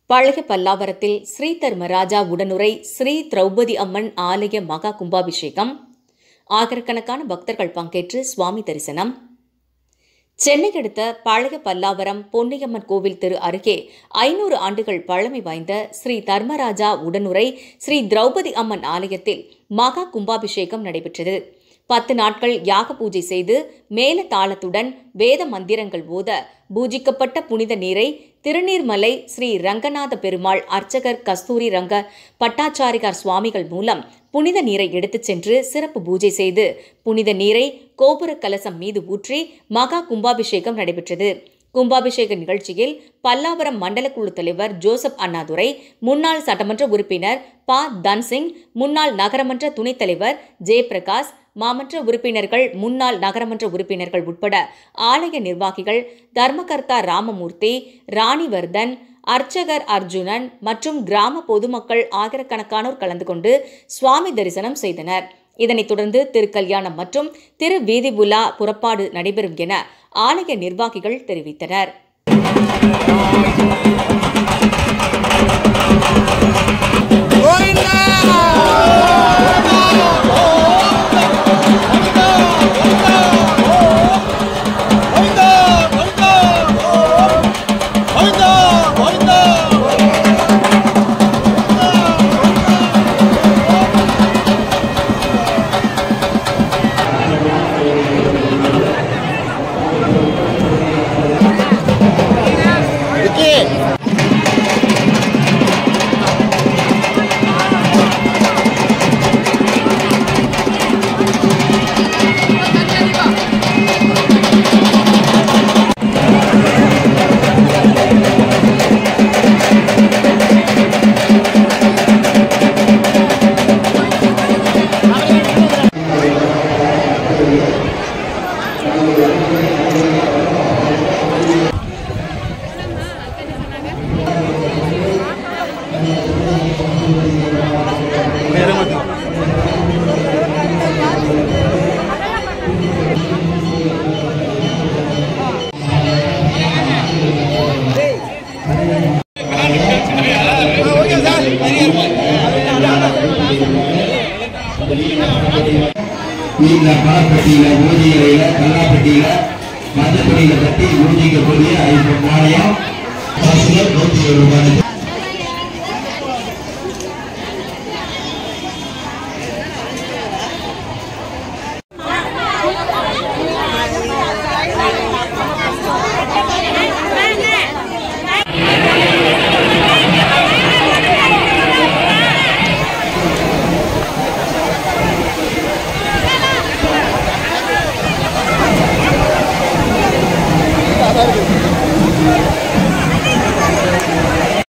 பழைய பல்லாவரத்தில் ஸ்ரீ தர்மராஜா உடனுரை ஸ்ரீ திரௌபதி அம்மன் ஆலய மகா கும்பாபிஷேகம் ஆயிரக்கணக்கான பக்தர்கள் பங்கேற்று சுவாமி தரிசனம் சென்னை அடுத்த பழைய பல்லாவரம் பொன்னியம்மன் கோவில் தெரு அருகே ஐநூறு ஆண்டுகள் பழமை வாய்ந்த ஸ்ரீ தர்மராஜா உடனுரை ஸ்ரீ திரௌபதி அம்மன் ஆலயத்தில் மகா கும்பாபிஷேகம் நடைபெற்றது பத்து நாட்கள் யாக பூஜை செய்து மேல தாளத்துடன் வேத மந்திரங்கள் ஓத பூஜிக்கப்பட்ட புனித நீரை திருநீர்மலை ஸ்ரீ ரங்கநாத பெருமாள் அர்ச்சகர் கஸ்தூரி ரங்க பட்டாச்சாரிகார் சுவாமிகள் மூலம் புனித நீரை எடுத்துச் சென்று சிறப்பு பூஜை செய்து புனித நீரை கோபுர கலசம் மீது ஊற்றி மகா கும்பாபிஷேகம் நடைபெற்றது கும்பாபிஷேக நிகழ்ச்சியில் பல்லாவரம் மண்டல குழு தலைவர் ஜோசப் அண்ணாதுரை முன்னாள் சட்டமன்ற உறுப்பினர் ப தன்சிங் முன்னாள் நகரமன்ற துணைத் தலைவர் ஜெயபிரகாஷ் மாமன்ற உறுப்பினர்கள் முன்னாள் நகரமன்ற உறுப்பினர்கள் உட்பட ஆலய நிர்வாகிகள் தர்மகர்த்தா ராமமூர்த்தி ராணிவர்தன் அர்ச்சகர் அர்ஜுனன் மற்றும் கிராம பொதுமக்கள் ஆயிரக்கணக்கானோர் கலந்து கொண்டு சுவாமி தரிசனம் செய்தனர் இதனைத் தொடர்ந்து திருக்கல்யாணம் மற்றும் திரு வீதி உலா புறப்பாடு நடைபெறும் என ஆலய நிர்வாகிகள் தெரிவித்தனர் இந்த பணப்பட்டியில ஊதி இலையில கல்லாப்பட்டியில மஞ்சப்படியில கட்டி ஊதிக்கக்கூடிய ஐம்பது மானியம் நூத்தி ஏழு ரூபாய்